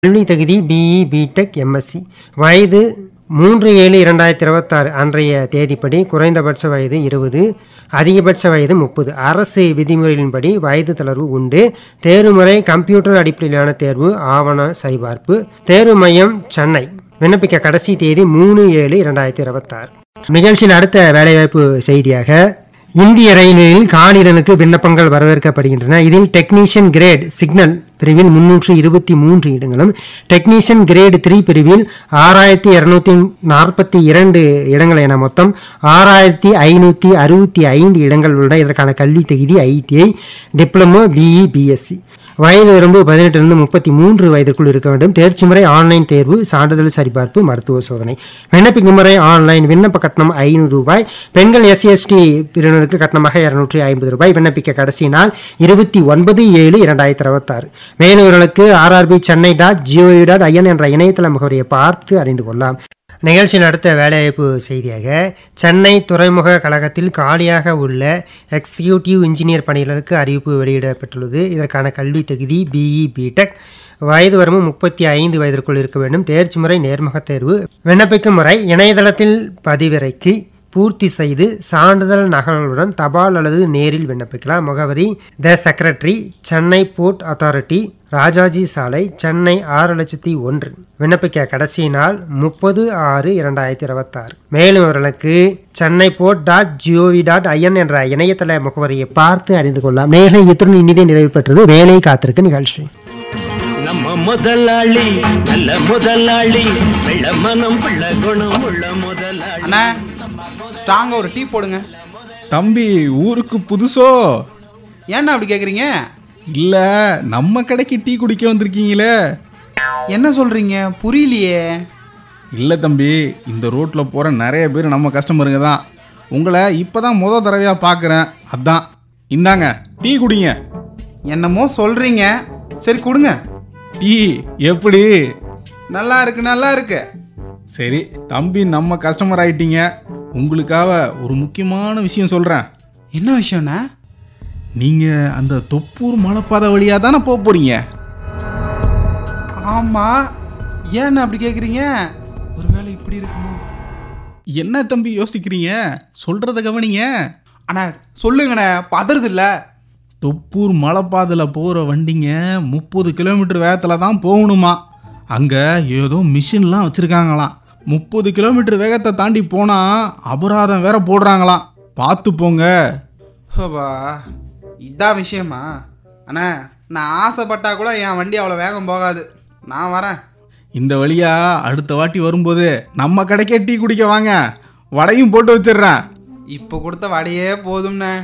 கல்வி தகுதி BE BTech MSc வயது மூன்று ஏழு இரண்டாயிரத்தி இருபத்தாறு அன்றைய தேதிப்படி குறைந்தபட்ச வயது இருபது அதிகபட்ச வயது முப்பது அரசு விதிமுறைகளின்படி வயது தளர்வு உண்டு தேர்வு முறை கம்ப்யூட்டர் அடிப்படையிலான தேர்வு ஆவண சரிபார்ப்பு தேர்வு மையம் சென்னை விண்ணப்பிக்க கடைசி தேதி மூணு ஏழு இரண்டாயிரத்தி இருபத்தாறு நிகழ்ச்சியில் அடுத்த வேலைவாய்ப்பு செய்தியாக இந்திய ரயில்வேயில் காலிடனுக்கு விண்ணப்பங்கள் வரவேற்கப்படுகின்றன இதில் டெக்னீஷியன் கிரேட் சிக்னல் பிரிவில் முன்னூற்று இருபத்தி மூன்று இடங்களும் டெக்னீஷியன் கிரேடு த்ரீ பிரிவில் ஆறாயிரத்தி இரநூத்தி நாற்பத்தி இரண்டு இடங்கள் என மொத்தம் ஆறாயிரத்தி ஐநூற்றி அறுபத்தி ஐந்து இடங்கள் உள்ளன இதற்கான கல்வி தகுதி ஐடிஐ டிப்ளமோ பிஇ பிஎஸ்சி வயது வரம்பு பதினெட்டிலிருந்து முப்பத்தி மூன்று வயதிற்குள் இருக்க வேண்டும் தேர்ச்சி முறை ஆன்லைன் தேர்வு சான்றிதழ் சரிபார்ப்பு மருத்துவ சோதனை விண்ணப்பிக்கும் முறை ஆன்லைன் விண்ணப்ப கட்டணம் ஐநூறு ரூபாய் பெண்கள் எஸ்சி எஸ்டி பிரிவினருக்கு கட்டணமாக இருநூற்றி ஐம்பது ரூபாய் விண்ணப்பிக்க கடைசி நாள் இருபத்தி ஒன்பது ஏழு இரண்டாயிரத்தி இருபத்தாறு மேலும் இவர்களுக்கு RRB Chennai dot G O V dot I N என்ற இணையதள முகவரியை பார்த்து அறிந்து கொள்ளலாம் நிகழ்ச்சியின் அடுத்த வேலைவாய்ப்பு செய்தியாக சென்னை துறைமுக கழகத்தில் காலியாக உள்ள எக்ஸிக்யூட்டிவ் இன்ஜினியர் பணிகளுக்கு அறிவிப்பு வெளியிடப்பட்டுள்ளது இதற்கான கல்வி தகுதி பிஇ பிடெக் வயது வரம்பு முப்பத்தி ஐந்து வயதிற்குள் இருக்க வேண்டும் தேர்ச்சி முறை நேர்முக தேர்வு விண்ணப்பிக்கும் முறை இணையதளத்தில் பதிவிறக்கி பூர்த்தி செய்து சான்றிதழ் நகல்களுடன் தபால் அல்லது நேரில் விண்ணப்பிக்கலாம் முகவரி the secretary Chennai port authority Rajaji சாலை சென்னை ஆறு லட்சத்தி ஒன்று விண்ணப்பிக்க கடைசி நாள் முப்பது ஆறு இரண்டாயிரத்தி இருபத்தாறு மேலும் அவர்களுக்கு Chennai port dot G O V dot I N என்ற இணையதள முகவரியை பார்த்து அறிந்து கொள்ளலாம் நேர்களை இத்துடன் இனிதே நிறைவு பெற்றது வேலை காத்திருக்கு நிகழ்ச்சி நம்ம முதலாளி நல்ல முதலாளி வெள்ள மனம் பிள்ள குணம் உள்ள முதலாளி அண்ணா ஸ்ட்ராங்கா ஒரு டீ போடுங்க தம்பி ஊருக்கு புதுசோ ஏண்ணா அப்படி கேட்குறீங்க இல்ல நம்ம கடைக்கு டீ குடிக்க வந்திருக்கீங்களே என்ன சொல்றீங்க புரியலையே இல்ல தம்பி இந்த ரோட்ல போற நிறைய பேர் நம்ம கஸ்டமருங்க தான் உங்களை இப்பதான் முத தடவையா பார்க்குறேன் அதான் இந்தாங்க டீ குடிங்க என்னமோ சொல்றீங்க சரி கொடுங்க டீ எப்படி நல்லா இருக்கு நல்லா இருக்கு சரி தம்பி நம்ம கஸ்டமர் ஆயிட்டீங்க உங்களுக்காக ஒரு முக்கியமான விஷயம் சொல்றேன் என்ன விஷயம்ண்ணா நீங்க அந்த தொப்பூர் மலைப்பாதை வழியா தானே போக போறீங்க ஆமா ஏண்ணா அப்படி கேட்குறீங்க ஒருவேளை இப்படி இருக்குமோ என்ன தம்பி யோசிக்கிறீங்க சொல்றத கவனிங்க அண்ணா சொல்லுங்கண்ணே பதறது இல்ல தொப்பூர் மலைப்பாதையில் போகிற வண்டிங்க முப்பது கிலோமீட்டர் வேகத்தில் தான் போகணுமா அங்கே ஏதோ மிஷின்லாம் வச்சுருக்காங்களாம் முப்பது கிலோமீட்டர் வேகத்தை தாண்டி போனால் அபராதம் வேற போடுறாங்களாம் பார்த்து போங்க ஹோபா இதான் விஷயமா அண்ணா நான் ஆசைப்பட்டா கூட என் வண்டி அவ்வளோ வேகம் போகாது நான் வரேன் இந்த வழியா அடுத்த வாட்டி வரும்போது நம்ம கடைக்கே டீ குடிக்க வாங்க வடையும் போட்டு வச்சிடுறேன் இப்போ கொடுத்த வடையே போதும்ண்ணே